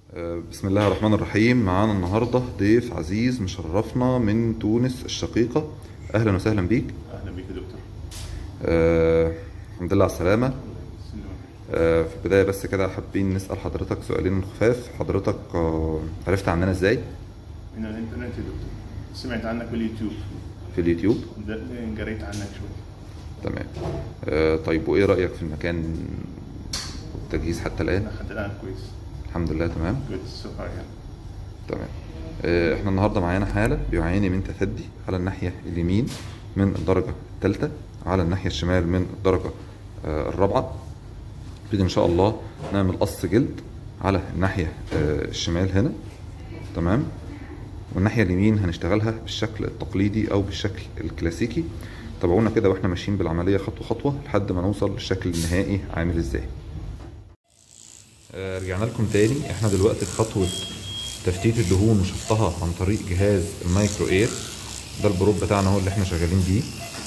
آه، بسم الله الرحمن الرحيم معانا النهارده ضيف عزيز مشرفنا من تونس الشقيقة أهلا وسهلا بيك اهلا بيك يا دكتور آه، الحمد لله على السلامة سلمك. آه، في البداية بس كده حابين نسأل حضرتك سؤالين خفاف حضرتك آه، عرفت عننا ازاي من الانترنت يا دكتور سمعت عنك باليوتيوب في اليوتيوب ده- قريت عنك شوي تمام آه، طيب وإيه رأيك في المكان والتجهيز حتى الآن لحد الان كويس الحمد لله تمام جود سو فار يعني تمام آه، احنا النهارده معانا حالة بيعاني من تثدي على الناحية اليمين من الدرجة الثالثة على الناحية الشمال من الدرجة آه، الرابعة نبتدي ان شاء الله نعمل قص جلد على الناحية آه، الشمال هنا تمام والناحية اليمين هنشتغلها بالشكل التقليدي او بالشكل الكلاسيكي تابعونا كده واحنا ماشيين بالعملية خطوة خطوة لحد ما نوصل للشكل النهائي عامل ازاي آه، رجعنا لكم تاني احنا دلوقتي في خطوة تفتيت الدهون وشفتها عن طريق جهاز المايكرو اير ده البروب بتاعنا هو اللي احنا شغالين بيه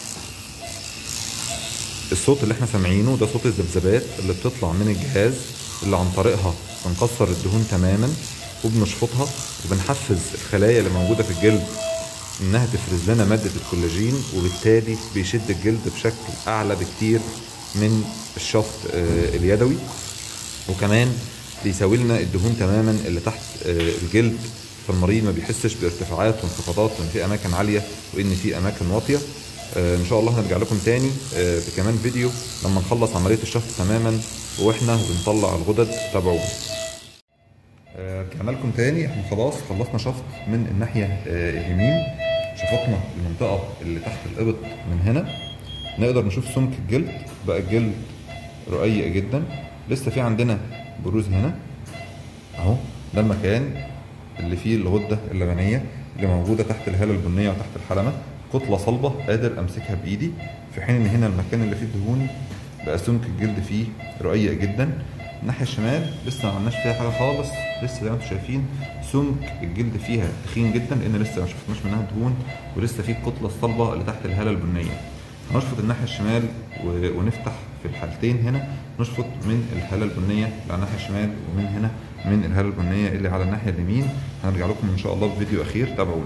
الصوت اللي احنا سامعينه ده صوت الذبذبات اللي بتطلع من الجهاز اللي عن طريقها بنكسر الدهون تماما وبنشفطها وبنحفز الخلايا اللي موجودة في الجلد انها تفرز لنا مادة الكولاجين وبالتالي بيشد الجلد بشكل اعلى بكتير من الشفط آه، اليدوي وكمان بيساوي لنا الدهون تماما اللي تحت آه، الجلد فالمريض ما بيحسش بارتفاعات وانخفاضات وان في اماكن عاليه وان في اماكن واطيه آه، ان شاء الله هنرجع لكم تاني آه، بكمان فيديو لما نخلص عمليه الشفط تماما واحنا بنطلع الغدد تابعونا آه، رجعنا لكم تاني احنا خلاص خلصنا شفط من الناحيه آه، اليمين شفطنا المنطقه اللي تحت الابط من هنا نقدر نشوف سمك الجلد بقى الجلد رقيق جدا لسه في عندنا بروز هنا اهو ده المكان اللي فيه الغده اللبنيه اللي موجوده تحت الهاله البنيه وتحت الحلمه كتله صلبه قادر امسكها بايدي في حين ان هنا المكان اللي فيه الدهون بقى سمك الجلد فيه رقيق جدا الناحيه الشمال لسه ما عملناش فيها حاجه خالص لسه زي ما انتم شايفين سمك الجلد فيها تخين جدا لان لسه ما شفناش منها دهون ولسه في الكتله الصلبه اللي تحت الهاله البنيه هنشفط الناحيه الشمال و- ونفتح في الحالتين هنا نشفط من الهاله البنيه اللي على الناحيه الشمال ومن هنا من الهاله البنيه اللي على الناحيه اليمين هنرجع لكم ان شاء الله بفيديو اخير تابعونا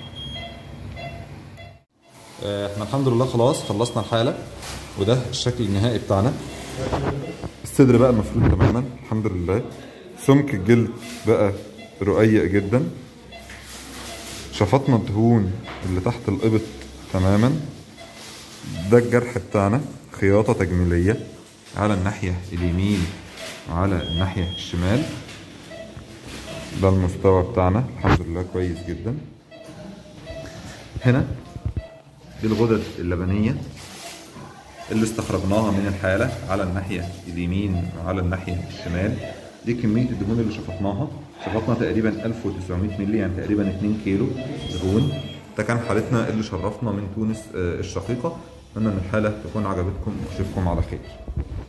احنا الحمد لله خلاص خلصنا الحاله وده الشكل النهائي بتاعنا الصدر بقى مفروض تماما الحمد لله سمك الجلد بقى رقيق جدا شفطنا الدهون اللي تحت الإبط تماما ده الجرح بتاعنا خياطة تجميلية على الناحية اليمين وعلى الناحية الشمال ده المستوى بتاعنا الحمد لله كويس جدا هنا دي الغدد اللبنية اللي استخرجناها من الحالة على الناحية اليمين وعلى الناحية الشمال دي كمية الدهون اللي شفطناها شفطنا تقريبا 1900 مللي يعني تقريبا 2 كيلو دهون ده كان حالتنا اللي شرفنا من تونس آه، الشقيقة أتمنى إن الحالة تكون عجبتكم وأشوفكم على خير